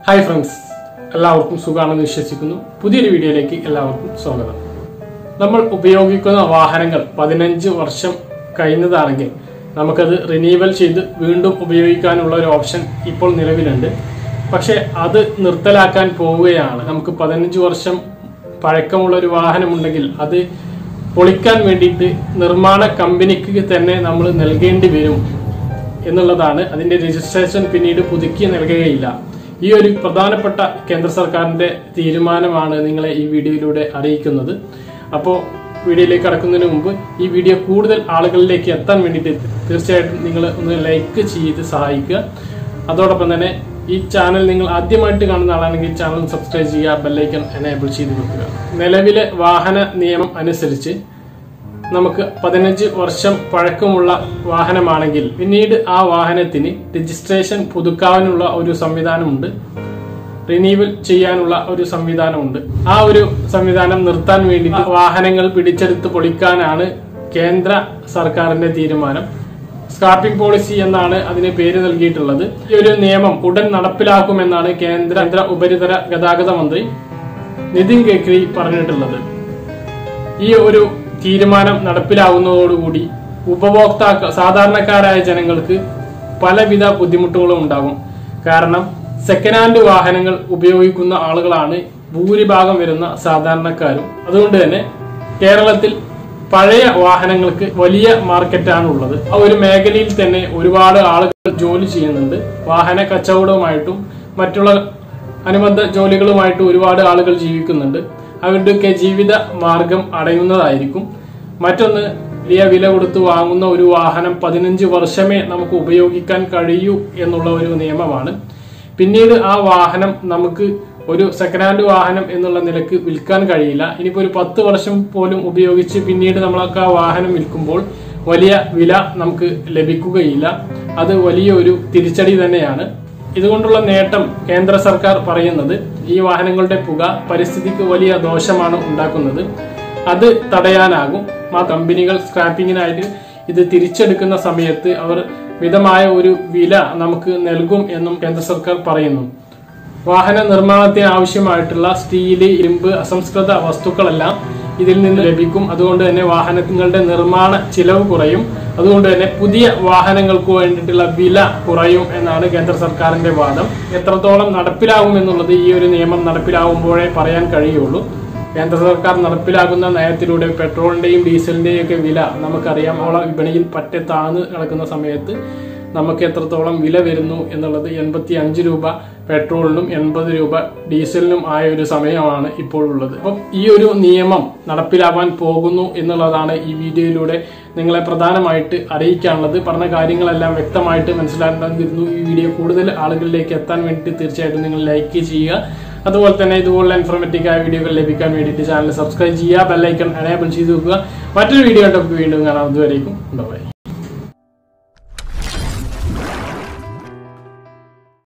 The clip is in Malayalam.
ഹായ് ഫ്രണ്ട്സ് എല്ലാവർക്കും സുഖമാണെന്ന് വിശ്വസിക്കുന്നു പുതിയൊരു വീഡിയോയിലേക്ക് എല്ലാവർക്കും സ്വാഗതം നമ്മൾ ഉപയോഗിക്കുന്ന വാഹനങ്ങൾ പതിനഞ്ച് വർഷം കഴിഞ്ഞതാണെങ്കിൽ നമുക്കത് റിന്യൂവൽ ചെയ്ത് വീണ്ടും ഉപയോഗിക്കാനുള്ള ഒരു ഓപ്ഷൻ ഇപ്പോൾ നിലവിലുണ്ട് പക്ഷെ അത് നിർത്തലാക്കാൻ പോവുകയാണ് നമുക്ക് പതിനഞ്ച് വർഷം പഴക്കമുള്ള ഒരു വാഹനമുണ്ടെങ്കിൽ അത് പൊളിക്കാൻ വേണ്ടിയിട്ട് നിർമ്മാണ കമ്പനിക്ക് തന്നെ നമ്മൾ നൽകേണ്ടി വരും എന്നുള്ളതാണ് അതിന്റെ രജിസ്ട്രേഷൻ പിന്നീട് പുതുക്കി നൽകുകയില്ല ഈ ഒരു പ്രധാനപ്പെട്ട കേന്ദ്ര സർക്കാരിന്റെ തീരുമാനമാണ് നിങ്ങളെ ഈ വീഡിയോയിലൂടെ അറിയിക്കുന്നത് അപ്പോൾ വീഡിയോയിലേക്ക് കടക്കുന്നതിന് മുമ്പ് ഈ വീഡിയോ കൂടുതൽ ആളുകളിലേക്ക് എത്താൻ വേണ്ടിയിട്ട് തീർച്ചയായിട്ടും നിങ്ങൾ ഒന്ന് ലൈക്ക് ചെയ്ത് സഹായിക്കുക അതോടൊപ്പം തന്നെ ഈ ചാനൽ നിങ്ങൾ ആദ്യമായിട്ട് കാണുന്ന ആളാണെങ്കിൽ ചാനൽ സബ്സ്ക്രൈബ് ചെയ്യുക ബെല്ലൈക്കൺ എനേബിൾ ചെയ്ത് വെക്കുക നിലവിലെ വാഹന നിയമം അനുസരിച്ച് നമുക്ക് പതിനഞ്ച് വർഷം പഴക്കമുള്ള വാഹനമാണെങ്കിൽ പിന്നീട് ആ വാഹനത്തിന് രജിസ്ട്രേഷൻ പുതുക്കാനുള്ള ഒരു സംവിധാനമുണ്ട് റിന്യൂവൽ ചെയ്യാനുള്ള ഒരു സംവിധാനമുണ്ട് ആ ഒരു സംവിധാനം നിർത്താൻ വേണ്ടി വാഹനങ്ങൾ പിടിച്ചെടുത്ത് പൊളിക്കാനാണ് കേന്ദ്ര സർക്കാരിന്റെ തീരുമാനം സ്ക്രാപ്പിംഗ് പോളിസി എന്നാണ് അതിന് പേര് നൽകിയിട്ടുള്ളത് ഈ ഒരു നിയമം ഉടൻ നടപ്പിലാക്കുമെന്നാണ് കേന്ദ്ര കേന്ദ്ര ഉപരിതല ഗതാഗത മന്ത്രി നിതിൻ ഗഡ്കരി പറഞ്ഞിട്ടുള്ളത് ഈ ഒരു തീരുമാനം നടപ്പിലാവുന്നതോടുകൂടി ഉപഭോക്താക്കൾ സാധാരണക്കാരായ ജനങ്ങൾക്ക് പലവിധ ബുദ്ധിമുട്ടുകളും ഉണ്ടാകും കാരണം സെക്കൻഡ് ഹാൻഡ് വാഹനങ്ങൾ ഉപയോഗിക്കുന്ന ആളുകളാണ് ഭൂരിഭാഗം വരുന്ന സാധാരണക്കാരും അതുകൊണ്ട് തന്നെ കേരളത്തിൽ പഴയ വാഹനങ്ങൾക്ക് വലിയ മാർക്കറ്റാണ് ഉള്ളത് ആ ഒരു മേഖലയിൽ തന്നെ ഒരുപാട് ആളുകൾ ജോലി ചെയ്യുന്നുണ്ട് വാഹന കച്ചവടവുമായിട്ടും മറ്റുള്ള അനുബന്ധ ജോലികളുമായിട്ട് ഒരുപാട് ആളുകൾ ജീവിക്കുന്നുണ്ട് അവരുടെയൊക്കെ ജീവിത മാർഗം അടയുന്നതായിരിക്കും മറ്റൊന്ന് വലിയ വില കൊടുത്ത് വാങ്ങുന്ന ഒരു വാഹനം പതിനഞ്ച് വർഷമേ നമുക്ക് ഉപയോഗിക്കാൻ കഴിയൂ എന്നുള്ള ഒരു നിയമമാണ് പിന്നീട് ആ വാഹനം നമുക്ക് ഒരു സെക്കൻഡ് ഹാൻഡ് വാഹനം എന്നുള്ള നിലക്ക് വിൽക്കാൻ കഴിയില്ല ഇനിയിപ്പോ ഒരു പത്ത് വർഷം പോലും ഉപയോഗിച്ച് പിന്നീട് നമ്മളൊക്കെ ആ വാഹനം വിൽക്കുമ്പോൾ വലിയ വില നമുക്ക് ലഭിക്കുകയില്ല അത് വലിയ ഒരു തിരിച്ചടി തന്നെയാണ് ഇതുകൊണ്ടുള്ള നേട്ടം കേന്ദ്ര സർക്കാർ പറയുന്നത് ഈ വാഹനങ്ങളുടെ പുക പരിസ്ഥിതിക്ക് വലിയ ദോഷമാണ് ഉണ്ടാക്കുന്നത് അത് തടയാനാകും ആ കമ്പനികൾ സ്ക്രാപ്പിങ്ങിനായിട്ട് ഇത് തിരിച്ചെടുക്കുന്ന സമയത്ത് അവർ മിതമായ ഒരു വില നമുക്ക് നൽകും എന്നും കേന്ദ്ര സർക്കാർ പറയുന്നു വാഹന നിർമ്മാണത്തിന് ആവശ്യമായിട്ടുള്ള സ്റ്റീല് ഇരുമ്പ് അസംസ്കൃത വസ്തുക്കളെല്ലാം ഇതിൽ നിന്ന് ലഭിക്കും അതുകൊണ്ട് തന്നെ വാഹനങ്ങളുടെ നിർമ്മാണ ചിലവ് കുറയും അതുകൊണ്ട് തന്നെ പുതിയ വാഹനങ്ങൾക്ക് വേണ്ടിയിട്ടുള്ള വില കുറയും എന്നാണ് കേന്ദ്ര സർക്കാരിന്റെ വാദം എത്രത്തോളം നടപ്പിലാകും എന്നുള്ളത് ഈ ഒരു നിയമം നടപ്പിലാകുമ്പോഴേ പറയാൻ കഴിയുള്ളൂ കേന്ദ്ര സർക്കാർ നടപ്പിലാക്കുന്ന നയത്തിലൂടെ പെട്രോളിന്റെയും ഡീസലിന്റെയും ഒക്കെ വില നമുക്കറിയാം ഓള വിപണിയിൽ പറ്റെ താഴ്ന്നു കിടക്കുന്ന സമയത്ത് നമുക്ക് എത്രത്തോളം വില വരുന്നു എന്നുള്ളത് എൺപത്തി അഞ്ച് രൂപ പെട്രോളിനും എൺപത് രൂപ ഡീസലിനും ആയ ഒരു സമയമാണ് ഇപ്പോൾ ഉള്ളത് അപ്പം ഈ ഒരു നിയമം നടപ്പിലാവാൻ പോകുന്നു എന്നുള്ളതാണ് ഈ വീഡിയോയിലൂടെ നിങ്ങളെ പ്രധാനമായിട്ട് അറിയിക്കാനുള്ളത് പറഞ്ഞ കാര്യങ്ങളെല്ലാം വ്യക്തമായിട്ട് മനസ്സിലാക്കാതിരുന്നു ഈ വീഡിയോ കൂടുതൽ ആളുകളിലേക്ക് എത്താൻ വേണ്ടിയിട്ട് തീർച്ചയായിട്ടും നിങ്ങൾ ലൈക്ക് ചെയ്യുക അതുപോലെ തന്നെ ഇതുപോലുള്ള ഇൻഫോർമേറ്റീവ് ആയ വീഡിയോകൾ ലഭിക്കാൻ വേണ്ടിയിട്ട് ചാനൽ സബ്സ്ക്രൈബ് ചെയ്യുക ബെല്ലൈക്കൺ എനേബിൾ ചെയ്ത് വെക്കുക മറ്റൊരു വീഡിയോ ആയിട്ട് നമുക്ക് വീണ്ടും കാണാം അതുവരേക്കും ബൈ